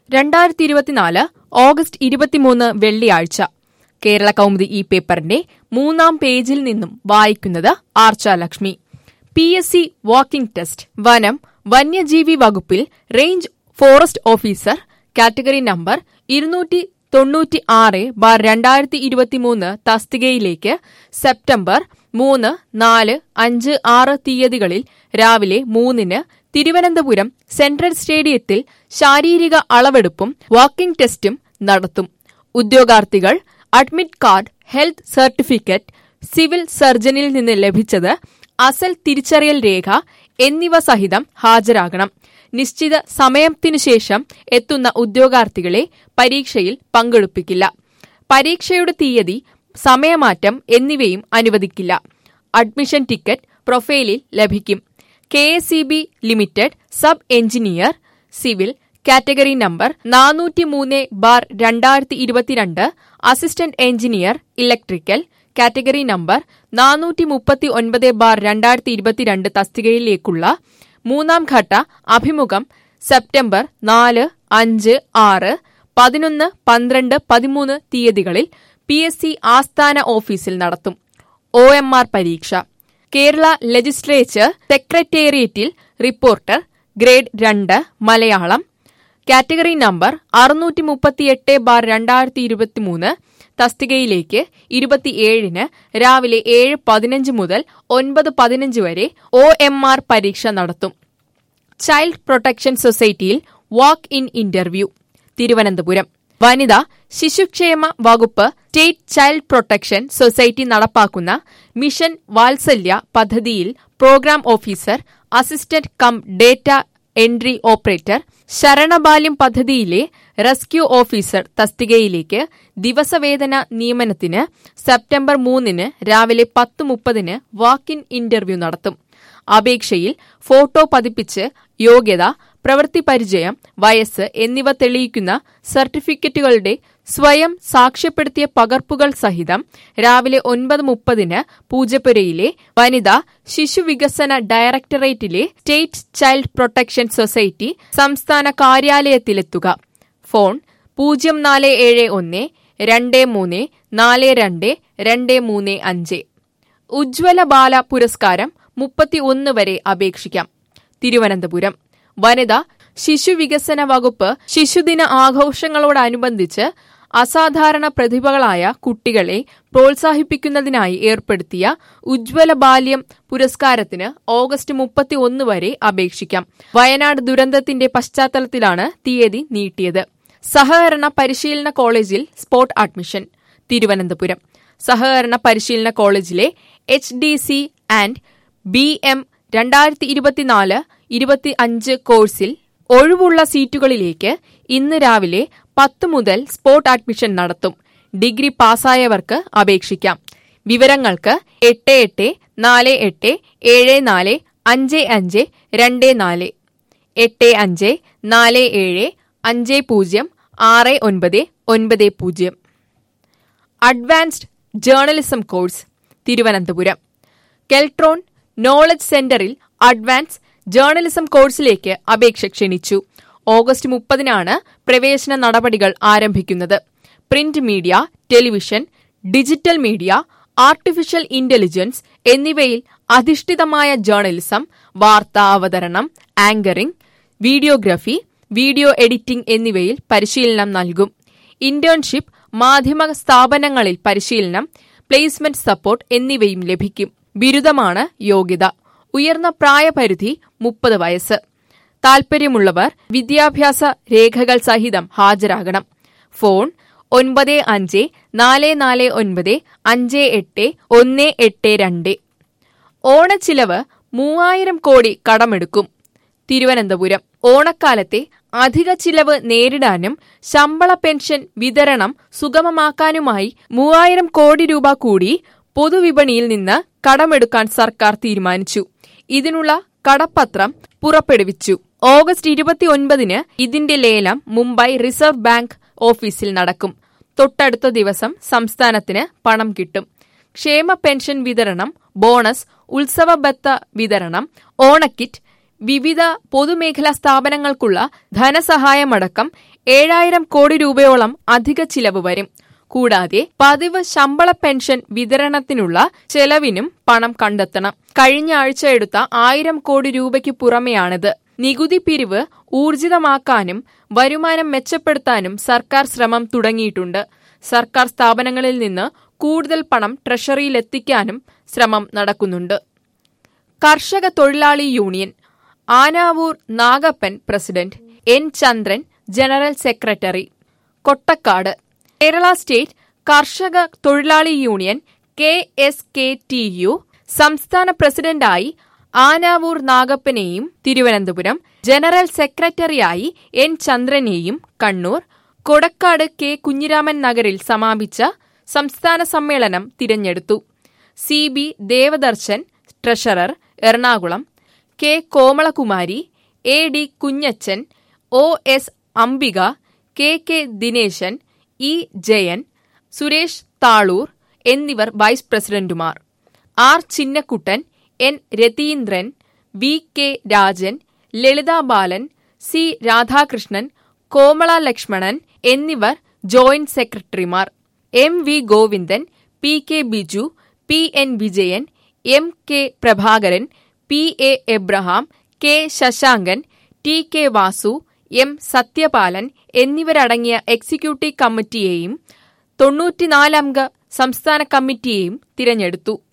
രണ്ടായിരത്തി ഇരുപത്തിനാല് ഓഗസ്റ്റ് ഇരുപത്തിമൂന്ന് വെള്ളിയാഴ്ച കേരള കൗമുദി ഈ പേപ്പറിന്റെ മൂന്നാം പേജിൽ നിന്നും വായിക്കുന്നത് Archa Lakshmi P S C walking test വനം വന്യജീവി വകുപ്പിൽ range forest officer category number ഇരുന്നൂറ്റി തൊണ്ണൂറ്റി ആറ് ബാർ രണ്ടായിരത്തി ഇരുപത്തിമൂന്ന് തസ്തികയിലേക്ക് സെപ്റ്റംബർ മൂന്ന് നാല് അഞ്ച് ആറ് തീയതികളിൽ രാവിലെ മൂന്നിന് തിരുവനന്തപുരം സെൻട്രൽ സ്റ്റേഡിയത്തിൽ ശാരീരിക അളവെടുപ്പും വാക്കിംഗ് ടെസ്റ്റും നടത്തും ഉദ്യോഗാർത്ഥികൾ admit card health certificate civil സർജനിൽ നിന്ന് ലഭിച്ചത് അസൽ തിരിച്ചറിയൽ രേഖ എന്നിവ സഹിതം ഹാജരാകണം നിശ്ചിത സമയത്തിനു ശേഷം എത്തുന്ന ഉദ്യോഗാർത്ഥികളെ പരീക്ഷയിൽ പങ്കെടുപ്പിക്കില്ല പരീക്ഷയുടെ തീയതി സമയമാറ്റം എന്നിവയും അനുവദിക്കില്ല അഡ്മിഷൻ ടിക്കറ്റ് പ്രൊഫൈലിൽ ലഭിക്കും K S C B limited sub engineer civil category number നാനൂറ്റി മൂന്ന് ബാർ രണ്ടായിരത്തി ഇരുപത്തിരണ്ട് assistant engineer electrical category number നാനൂറ്റി മുപ്പത്തി ഒൻപത് ബാർ രണ്ടായിരത്തി ഇരുപത്തിരണ്ട് തസ്തികയിലേക്കുള്ള മൂന്നാം ഘട്ട അഭിമുഖം സെപ്റ്റംബർ നാല് അഞ്ച് ആറ് പതിനൊന്ന് പന്ത്രണ്ട് പതിമൂന്ന് തീയതികളിൽ പി എസ് സി ആസ്ഥാന ഓഫീസിൽ നടത്തും ഒ എം ആർ പരീക്ഷ കേരള ലെജിസ്ലേച്ചർ സെക്രട്ടേറിയറ്റിൽ റിപ്പോർട്ടർ ഗ്രേഡ് രണ്ട് മലയാളം കാറ്റഗറി നമ്പർ അറുന്നൂറ്റി മുപ്പത്തിയെട്ട് ബാർ രണ്ടായിരത്തി ഇരുപത്തിമൂന്ന് തസ്തികയിലേക്ക് ഇരുപത്തിയേഴിന് രാവിലെ ഏഴ് പതിനഞ്ച് മുതൽ ഒൻപത് പതിനഞ്ച് വരെ ഒ എം ആർ പരീക്ഷ നടത്തും ചൈൽഡ് പ്രൊട്ടക്ഷൻ സൊസൈറ്റിയിൽ വാക്ക് ഇൻ ഇന്റർവ്യൂ തിരുവനന്തപുരം വനിതാ ശിശുക്ഷേമ വകുപ്പ് സ്റ്റേറ്റ് ചൈൽഡ് പ്രൊട്ടക്ഷൻ സൊസൈറ്റി നടപ്പാക്കുന്ന മിഷൻ വാത്സല്യ പദ്ധതിയിൽ programme officer assistant cum data entry operator Saranabalyam പദ്ധതിയിലെ റെസ്ക്യൂ ഓഫീസർ തസ്തികയിലേക്ക് ദിവസവേതന നിയമനത്തിന് സെപ്റ്റംബർ മൂന്നിന് രാവിലെ പത്ത് മുപ്പതിന് വാക്ക് ഇൻ ഇന്റർവ്യൂ നടത്തും അപേക്ഷയിൽ ഫോട്ടോ പതിപ്പിച്ച് യോഗ്യത പ്രവൃത്തി പരിചയം വയസ്സ് എന്നിവ തെളിയിക്കുന്ന സർട്ടിഫിക്കറ്റുകളുടെ സ്വയം സാക്ഷ്യപ്പെടുത്തിയ പകർപ്പുകൾ സഹിതം രാവിലെ ഒൻപത് മുപ്പതിന് പൂജപ്പുരയിലെ വനിതാ ശിശുവികസന ഡയറക്ടറേറ്റിലെ സ്റ്റേറ്റ് ചൈൽഡ് പ്രൊട്ടക്ഷൻ സൊസൈറ്റി സംസ്ഥാന കാര്യാലയത്തിലെത്തുക ഫോൺ പൂജ്യം നാല് ഏഴ് ഒന്ന് രണ്ട് മൂന്ന് നാല് രണ്ട് രണ്ട് മൂന്ന് അഞ്ച് ഉജ്ജ്വല ബാല പുരസ്കാരം മുപ്പത്തി ഒന്ന് വരെ അപേക്ഷിക്കാം തിരുവനന്തപുരം വനിതാ ശിശുവികസന വകുപ്പ് ശിശുദിന ആഘോഷങ്ങളോടനുബന്ധിച്ച് അസാധാരണ പ്രതിഭകളായ കുട്ടികളെ പ്രോത്സാഹിപ്പിക്കുന്നതിനായി ഏർപ്പെടുത്തിയ ഉജ്ജ്വല ബാല്യം പുരസ്കാരത്തിന് ഓഗസ്റ്റ് മുപ്പത്തി ഒന്ന് വരെ അപേക്ഷിക്കാം വയനാട് ദുരന്തത്തിന്റെ പശ്ചാത്തലത്തിലാണ് തീയതി നീട്ടിയത് സഹകരണ പരിശീലന കോളേജിൽ സ്പോട്ട് അഡ്മിഷൻ തിരുവനന്തപുരം സഹകരണ പരിശീലന കോളേജിലെ H D C and B M രണ്ടായിരത്തി ഇരുപത്തിനാല് ഇരുപത്തി അഞ്ച് കോഴ്സിൽ ഒഴിവുള്ള സീറ്റുകളിലേക്ക് ഇന്ന് രാവിലെ പത്ത് മുതൽ സ്പോട്ട് അഡ്മിഷൻ നടത്തും ഡിഗ്രി പാസ്സായവർക്ക് അപേക്ഷിക്കാം വിവരങ്ങൾക്ക് എട്ട് എട്ട് നാല് എട്ട് ഏഴ് നാല് അഞ്ച് അഞ്ച് രണ്ട് നാല് എട്ട് അഞ്ച് നാല് ഏഴ് അഞ്ച് പൂജ്യം ആറ് ഒൻപത് ഒൻപത് പൂജ്യം advanced journalism course Thiruvananthapuram Keltron knowledge സെന്ററിൽ അഡ്വാൻസ് ജേർണലിസം കോഴ്സിലേക്ക് അപേക്ഷ ക്ഷണിച്ചു ഓഗസ്റ്റ് മുപ്പതിനാണ് പ്രവേശന നടപടികൾ ആരംഭിക്കുന്നത് print media television digital media artificial intelligence എന്നിവയിൽ അധിഷ്ഠിതമായ ജേർണലിസം വാർത്താ അവതരണം ആങ്കറിംഗ് വീഡിയോഗ്രഫി വീഡിയോ എഡിറ്റിംഗ് എന്നിവയിൽ പരിശീലനം നൽകും ഇന്റേൺഷിപ്പ് മാധ്യമ സ്ഥാപനങ്ങളിൽ പരിശീലനം പ്ലേസ്മെന്റ് സപ്പോർട്ട് എന്നിവയും ലഭിക്കും ബിരുദമാണ് യോഗ്യത ഉയർന്ന പ്രായപരിധി മുപ്പത് വയസ്സ് താൽപ്പര്യമുള്ളവർ വിദ്യാഭ്യാസ രേഖകൾ സഹിതം ഹാജരാകണം ഫോൺ ഒൻപത് അഞ്ച് നാല് നാല് ഒൻപത് അഞ്ച് എട്ട് ഒന്ന് എട്ട് രണ്ട് ഓണച്ചിലവ് മൂവായിരം കോടി കടമെടുക്കും തിരുവനന്തപുരം ഓണക്കാലത്തെ അധിക ചിലവ് നേരിടാനും ശമ്പള പെൻഷൻ വിതരണം സുഗമമാക്കാനുമായി മൂവായിരം കോടി രൂപ കൂടി പൊതുവിപണിയിൽ നിന്ന് കടമെടുക്കാൻ സർക്കാർ തീരുമാനിച്ചു ഇതിനുള്ള കടപ്പത്രം പുറപ്പെടുവിച്ചു ഓഗസ്റ്റ് ഇരുപത്തിയൊൻപതിന് ഇതിന്റെ ലേലം മുംബൈ റിസർവ് ബാങ്ക് ഓഫീസിൽ നടക്കും തൊട്ടടുത്ത ദിവസം സംസ്ഥാനത്തിന് പണം കിട്ടും ക്ഷേമ പെൻഷൻ വിതരണം ബോണസ് ഉത്സവ ബത്ത വിതരണം ഓണക്കിറ്റ് വിവിധ പൊതുമേഖലാ സ്ഥാപനങ്ങൾക്കുള്ള ധനസഹായമടക്കം ഏഴായിരം കോടി രൂപയോളം അധിക ചിലവ് വരും കൂടാതെ പതിവ് ശമ്പള പെൻഷൻ വിതരണത്തിനുള്ള ചെലവിനും പണം കണ്ടെത്തണം കഴിഞ്ഞ ആഴ്ച എടുത്ത ആയിരം കോടി രൂപയ്ക്ക് പുറമെയാണിത് നികുതി പിരിവ് ഊർജിതമാക്കാനും വരുമാനം മെച്ചപ്പെടുത്താനും സർക്കാർ ശ്രമം തുടങ്ങിയിട്ടുണ്ട് സർക്കാർ സ്ഥാപനങ്ങളിൽ നിന്ന് കൂടുതൽ പണം ട്രഷറിയിലെത്തിക്കാനും ശ്രമം നടക്കുന്നുണ്ട് കർഷക തൊഴിലാളി union Anavoor Nagappan president N Chandran general secretary Kottakkad Kerala state കർഷക തൊഴിലാളി union K S K T U സംസ്ഥാന പ്രസിഡന്റായി ആനാവൂർ നാഗപ്പനെയും തിരുവനന്തപുരം ജനറൽ സെക്രട്ടറിയായി എൻ ചന്ദ്രനെയും കണ്ണൂർ കൊടക്കാട് കെ കുഞ്ഞിരാമൻ നഗറിൽ സമാപിച്ച സംസ്ഥാന സമ്മേളനം തിരഞ്ഞെടുത്തു C B Devadarshan treasurer Ernakulam K Komalakumari A D Kunjachan O S Ambika K K Dineshan E Jayan Suresh Thaloor എന്നിവർ വൈസ് പ്രസിഡന്റുമാർ R Chinnakuttan N Ratheendran V K Rajan Lalitha Balan C Radhakrishnan Komala Lakshmanan എന്നിവർ ജോയിന്റ് സെക്രട്ടറിമാർ M V Govindan P K Biju P N Vijayan M K Prabhakaran P A Abraham K Sasankan T K Vasu M Sathyapalan എന്നിവരടങ്ങിയ executive കമ്മിറ്റിയെയും തൊണ്ണൂറ്റിനാലംഗ സംസ്ഥാന കമ്മിറ്റിയെയും തിരഞ്ഞെടുത്തു